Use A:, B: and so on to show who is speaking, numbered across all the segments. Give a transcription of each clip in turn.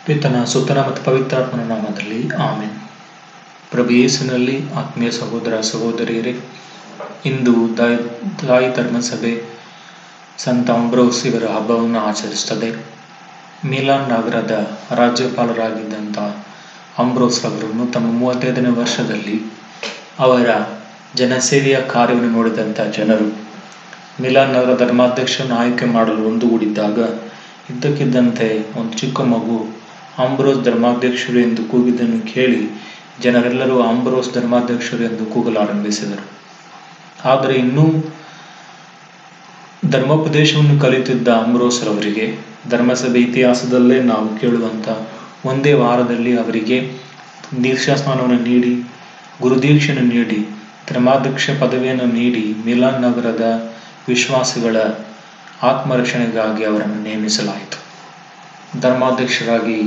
A: ಪಿತನ ಸುತನ ಮತ್ತು ಪವಿತ್ರಾತ್ಮನ ನಾಮದಲ್ಲಿ ಆಮೇನ್ ಪ್ರಭು ಯೇಸುನಲ್ಲಿ ಆತ್ಮೀಯ ಸಹೋದರ ಸಹೋದರಿಯರೇ ಇಂದು ದಾಯ್ ತಾಯಿ ಧರ್ಮಸಭೆ ಸಂತ ಅಂಬ್ರೋಸ್ ಇವರ ಹಬ್ಬವನ್ನು ಆಚರಿಸುತ್ತದೆ ಮಿಲಾನ್ ನಗರದ ರಾಜ್ಯಪಾಲರಾಗಿದ್ದಂಥ ಅಂಬ್ರೋಸ್ ಅವರನ್ನು ತಮ್ಮ ಮೂವತ್ತೈದನೇ ವರ್ಷದಲ್ಲಿ ಅವರ ಜನಸೇವೆಯ ಕಾರ್ಯವನ್ನು ನೋಡಿದಂಥ ಜನರು ಮಿಲಾನ್ ನಗರ ಧರ್ಮಾಧ್ಯಕ್ಷರನ್ನು ಆಯ್ಕೆ ಮಾಡಲು ಒಂದುಗೂಡಿದ್ದಾಗ ಇದ್ದಕ್ಕಿದ್ದಂತೆ ಒಂದು ಚಿಕ್ಕ ಮಗು ಅಂಬ್ರೋಸ್ ಧರ್ಮಾಧ್ಯಕ್ಷರು ಎಂದು ಕೂಗಿದ್ದನ್ನು ಕೇಳಿ ಜನರೆಲ್ಲರೂ ಅಂಬ್ರೋಸ್ ಧರ್ಮಾಧ್ಯಕ್ಷರು ಎಂದು ಕೂಗಲಾರಂಭಿಸಿದರು ಆದರೆ ಇನ್ನೂ ಧರ್ಮೋಪದೇಶವನ್ನು ಕಲಿತಿದ್ದ ಅಂಬ್ರೋಸ್ರವರಿಗೆ ಧರ್ಮಸಭೆ ಇತಿಹಾಸದಲ್ಲೇ ನಾವು ಕೇಳುವಂಥ ಒಂದೇ ವಾರದಲ್ಲಿ ಅವರಿಗೆ ದೀಕ್ಷಾಸ್ನಾನವನ್ನು ನೀಡಿ ಗುರುದೀಕ್ಷೆಯನ್ನು ನೀಡಿ ಧರ್ಮಾಧ್ಯಕ್ಷ ಪದವಿಯನ್ನು ನೀಡಿ ಮಿಲಾನ್ ನಗರದ ವಿಶ್ವಾಸಿಗಳ ಆತ್ಮರಕ್ಷಣೆಗಾಗಿ ಅವರನ್ನು ನೇಮಿಸಲಾಯಿತು ಧರ್ಮಾಧ್ಯಕ್ಷರಾಗಿ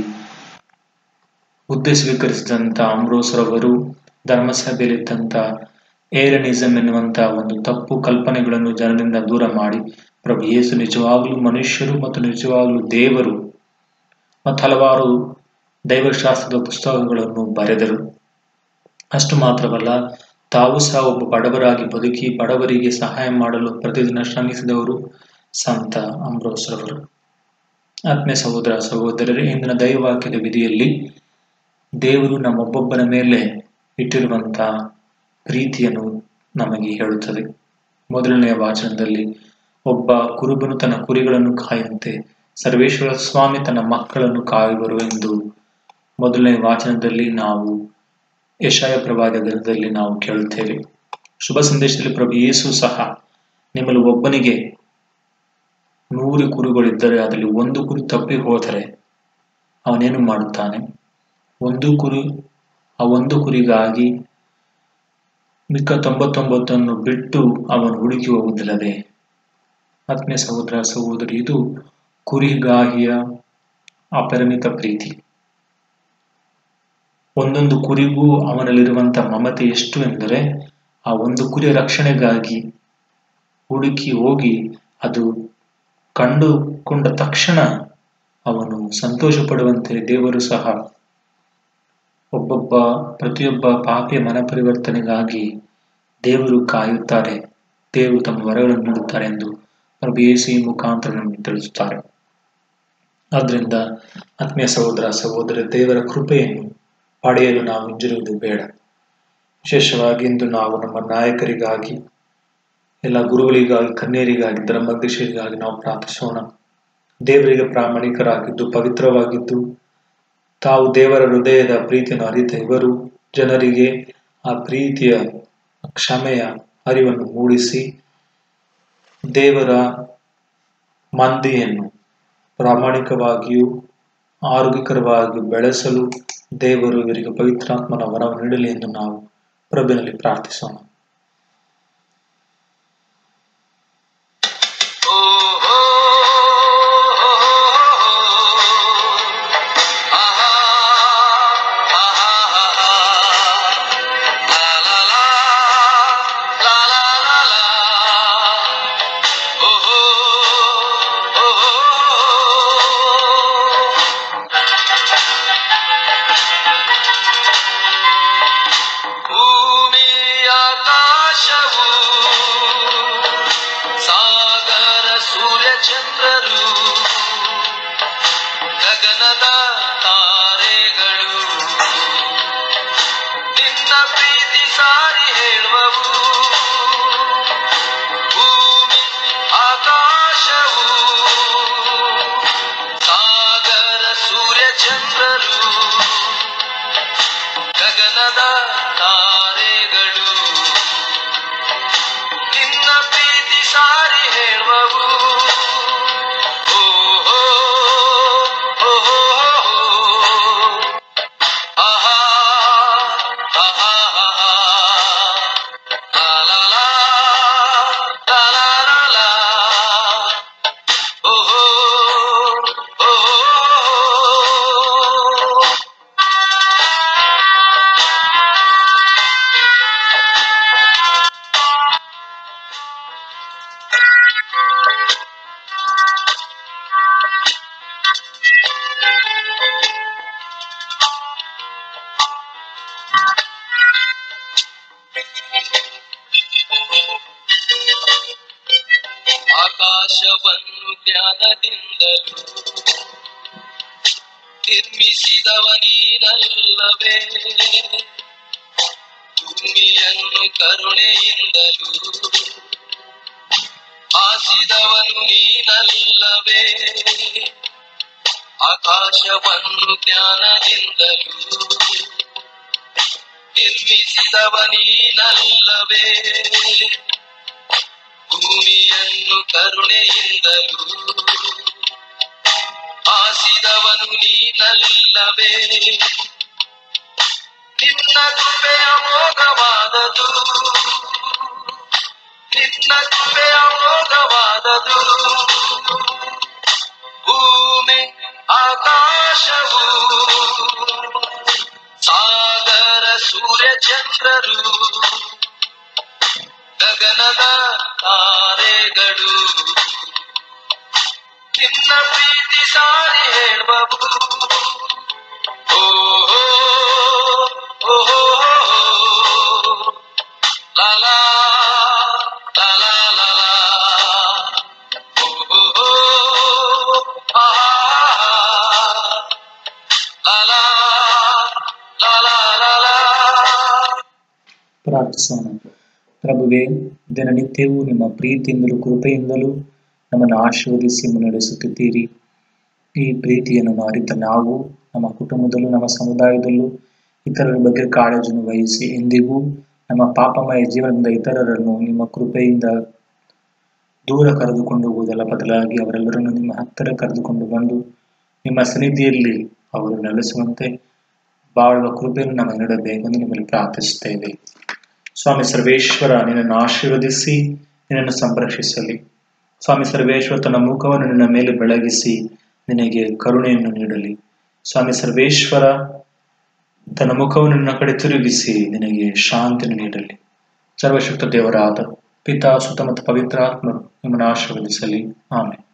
A: ಹುದ್ದೆ ಸ್ವೀಕರಿಸಿದಂಥ ಅಂಬ್ರೋಸ್ರವರು ಧರ್ಮಸಭೆಯಲ್ಲಿದ್ದಂಥ ಏರನಿಸಮ್ ಎನ್ನುವಂಥ ಒಂದು ತಪ್ಪು ಕಲ್ಪನೆಗಳನ್ನು ಜನರಿಂದ ದೂರ ಮಾಡಿ ಪ್ರಭು ಯೇಸು ನಿಜವಾಗಲೂ ಮನುಷ್ಯರು ಮತ್ತು ನಿಜವಾಗಲೂ ದೇವರು ಮತ್ತು ಹಲವಾರು ದೈವಶಾಸ್ತ್ರದ ಪುಸ್ತಕಗಳನ್ನು ಬರೆದರು ಅಷ್ಟು ಮಾತ್ರವಲ್ಲ ತಾವು ಸಹ ಒಬ್ಬ ಬಡವರಾಗಿ ಬದುಕಿ ಬಡವರಿಗೆ ಸಹಾಯ ಮಾಡಲು ಪ್ರತಿದಿನ ಶ್ರಮಿಸಿದವರು ಸಂತ ಅಂಬ್ರೋಸ್ರವರು ಆತ್ಮೀಯ ಸಹೋದರ ಸಹೋದರರೇ ಇಂದಿನ ದೈವವಾಕ್ಯದ ವಿಧಿಯಲ್ಲಿ ದೇವರು ನಮ್ಮೊಬ್ಬೊಬ್ಬನ ಮೇಲೆ ಇಟ್ಟಿರುವಂಥ ಪ್ರೀತಿಯನ್ನು ನಮಗೆ ಹೇಳುತ್ತದೆ ಮೊದಲನೆಯ ವಾಚನದಲ್ಲಿ ಒಬ್ಬ ಕುರುಬನು ತನ್ನ ಕುರಿಗಳನ್ನು ಕಾಯುವಂತೆ ಸರ್ವೇಶ್ವರ ಸ್ವಾಮಿ ತನ್ನ ಮಕ್ಕಳನ್ನು ಕಾಯುವರು ಎಂದು ಮೊದಲನೇ ವಾಚನದಲ್ಲಿ ನಾವು ಯಶಾಯ ಪ್ರವಾದ ಗ್ರಂಥದಲ್ಲಿ ನಾವು ಕೇಳುತ್ತೇವೆ ಶುಭ ಸಂದೇಶದಲ್ಲಿ ಪ್ರಭು ಯೇಸು ಸಹ ನಿಮ್ಮಲ್ಲಿ ಒಬ್ಬನಿಗೆ ನೂರು ಕುರಿಗಳಿದ್ದರೆ ಅದರಲ್ಲಿ ಒಂದು ಕುರಿ ತಪ್ಪಿ ಹೋದರೆ ಅವನೇನು ಮಾಡುತ್ತಾನೆ ಒಂದು ಕುರಿ ಆ ಒಂದು ಕುರಿಗಾಗಿ ಮಿಕ್ಕ ತೊಂಬತ್ತೊಂಬತ್ತನ್ನು ಬಿಟ್ಟು ಅವನು ಹುಡುಕಿ ಹೋಗುವುದಿಲ್ಲವೇ ಆತ್ಮೀಯ ಸಹೋದರ ಸಹೋದರಿ ಇದು ಕುರಿಗಾಹಿಯ ಅಪರಿಮಿತ ಪ್ರೀತಿ ಒಂದೊಂದು ಕುರಿಗೂ ಅವನಲ್ಲಿರುವಂಥ ಮಮತೆ ಎಷ್ಟು ಎಂದರೆ ಆ ಒಂದು ಕುರಿಯ ರಕ್ಷಣೆಗಾಗಿ ಹುಡುಕಿ ಹೋಗಿ ಅದು ಕಂಡುಕೊಂಡ ತಕ್ಷಣ ಅವನು ಸಂತೋಷ ಪಡುವಂತೆ ದೇವರು ಸಹ ಒಬ್ಬೊಬ್ಬ ಪ್ರತಿಯೊಬ್ಬ ಪಾಪಿಯ ಮನ ಪರಿವರ್ತನೆಗಾಗಿ ದೇವರು ಕಾಯುತ್ತಾರೆ ದೇವರು ತಮ್ಮ ವರಗಳನ್ನು ನೀಡುತ್ತಾರೆ ಎಂದು ಪ್ರಭು ಯೇಸು ಈ ಮುಖಾಂತರ ನಮಗೆ ತಿಳಿಸುತ್ತಾರೆ ಆದ್ರಿಂದ ಆತ್ಮೀಯ ಸಹೋದರ ಸಹೋದರ ದೇವರ ಕೃಪೆಯನ್ನು ಪಡೆಯಲು ನಾವು ಹಿಂಜರುವುದು ಬೇಡ ವಿಶೇಷವಾಗಿ ಇಂದು ನಾವು ನಮ್ಮ ನಾಯಕರಿಗಾಗಿ ಎಲ್ಲ ಗುರುಗಳಿಗಾಗಿ ಕನ್ಯರಿಗಾಗಿ ಧರ್ಮಾಧ್ಯಕ್ಷರಿಗಾಗಿ ನಾವು ಪ್ರಾರ್ಥಿಸೋಣ ದೇವರಿಗೆ ಪ್ರಾಮಾಣಿಕರಾಗಿದ್ದು ಪವಿತ್ರವಾಗಿದ್ದು ತಾವು ದೇವರ ಹೃದಯದ ಪ್ರೀತಿಯನ್ನು ಅರಿತ ಇವರು ಜನರಿಗೆ ಆ ಪ್ರೀತಿಯ ಕ್ಷಮೆಯ ಅರಿವನ್ನು ಮೂಡಿಸಿ ದೇವರ ಮಂದಿಯನ್ನು ಪ್ರಾಮಾಣಿಕವಾಗಿಯೂ ಆರೋಗ್ಯಕರವಾಗಿಯೂ ಬೆಳೆಸಲು ದೇವರು ಇವರಿಗೆ ಪವಿತ್ರಾತ್ಮನ ವರವನ್ನು ನೀಡಲಿ ಎಂದು ನಾವು ಪ್ರಭುವಿನಲ್ಲಿ ಪ್ರಾರ್ಥಿಸೋಣ
B: ಭೂಮಿ ಆಕಾಶವು ಸಾಗರ ಸೂರ್ಯ ಚಂದ್ರರು ಗಗನದ ತಾರೆಗಳು ನಿನ್ನ ಪ್ರೀತಿ ಸಾರಿ ಹೇಳುವವು ಭೂಮಿ ಆಕಾಶವು ಸಾಗರ ಸೂರ್ಯ ಚಂದ್ರರು ಗಗನದ ತಾರೆಗಳು ನಿನ್ನ ಪ್ರೀತಿ ಸಾರಿ ಹೇಳುವವು ಓ ಹೋ, ಓ ಹೋ, ಹೋ, ಆಕಾಶವನ್ನು ಜ್ಞಾನದಿಂದಲೂ ನಿರ್ಮಿಸಿದವ ನೀನಲ್ಲವೇ ಭೂಮಿಯನ್ನು ಕರುಣೆಯಿಂದಲೂ ಆಸಿದವನು ನೀನಲ್ಲವೇ ಆಕಾಶವನ್ನು ಜ್ಞಾನದಿಂದಲೂ ನಿರ್ಮಿಸಿದವ ನೀನಲ್ಲವೇ ಭೂಮಿಯನ್ನು ಕರುಣೆಯಿಂದಲೂ ಆಸಿದವನು ನೀನಲ್ಲವೇ ನಿನ್ನ ಕೃಪೆಯ ಮೋಘವಾದದು ನಿನ್ನ ಕೃಪೆಯ ಮೋಘವಾದದು ಭೂಮಿ ಆಕಾಶವು ಸಾಗರ ಸೂರ್ಯ ಚಂದ್ರರು ಗಗನದ ತಾರೆಗಳು ನಿನ್ನ ಪ್ರೀತಿ ಸಾರಿ ಹೇಳುವವು ಓಹೋ ಓಹೋ ಲಾಲಾ ಲಾಲಾ ಲಾಲಾ ಓಹೋ ಆಹಾ ಲಾಲಾ ಲಾಲಾ ಲಾಲಾ
A: ಪ್ರಾರ್ಥಿಸೋಣ ಪ್ರಭುವೇ ದಿನನಿತ್ಯವೂ ನಿಮ್ಮ ಪ್ರೀತಿಯಿಂದಲೂ ಕೃಪೆಯಿಂದಲೂ ನಮ್ಮನ್ನು ಆಶೀರ್ವದಿಸಿ ಮುನ್ನಡೆಸುತ್ತಿದ್ದೀರಿ ಈ ಪ್ರೀತಿಯನ್ನು ಅರಿತ ನಾವು ನಮ್ಮ ಕುಟುಂಬದಲ್ಲೂ ನಮ್ಮ ಸಮುದಾಯದಲ್ಲೂ ಇತರರ ಬಗ್ಗೆ ಕಾಳಜಿಯನ್ನು ವಹಿಸಿ ಎಂದಿಗೂ ನಮ್ಮ ಪಾಪಮಯ ಜೀವನದಿಂದ ಇತರರನ್ನು ನಿಮ್ಮ ಕೃಪೆಯಿಂದ ದೂರ ಕರೆದುಕೊಂಡು ಹೋಗುವುದಲ್ಲ ಬದಲಾಗಿ ಅವರೆಲ್ಲರನ್ನು ನಿಮ್ಮ ಹತ್ತಿರ ಕರೆದುಕೊಂಡು ಬಂದು ನಿಮ್ಮ ಸನ್ನಿಧಿಯಲ್ಲಿ ಅವರು ನೆಲೆಸುವಂತೆ ಬಾಳುವ ಕೃಪೆಯನ್ನು ನಮಗೆ ನೀಡಬೇಕೆಂದು ನಿಮ್ಮಲ್ಲಿ ಪ್ರಾರ್ಥಿಸುತ್ತೇವೆ ಸ್ವಾಮಿ ಸರ್ವೇಶ್ವರ ನಿನ್ನನ್ನು ಆಶೀರ್ವದಿಸಿ ನಿನ್ನನ್ನು ಸಂರಕ್ಷಿಸಲಿ ಸ್ವಾಮಿ ಸರ್ವೇಶ್ವರ ತನ್ನ ಮುಖವನ್ನು ನಿನ್ನ ಮೇಲೆ ಬೆಳಗಿಸಿ ನಿನಗೆ ಕರುಣೆಯನ್ನು ನೀಡಲಿ ಸ್ವಾಮಿ ಸರ್ವೇಶ್ವರ ತನ್ನ ಮುಖವನ್ನು ನಿನ್ನ ಕಡೆ ತಿರುಗಿಸಿ ನಿನಗೆ ಶಾಂತಿಯನ್ನು ನೀಡಲಿ ಸರ್ವಶಕ್ತ ದೇವರಾದ ಪಿತಾ ಸುತ್ತ ಮತ್ತು ಪವಿತ್ರಾತ್ಮರು ನಿಮ್ಮನ್ನು ಆಶೀರ್ವದಿಸಲಿ ಆಮೇಲೆ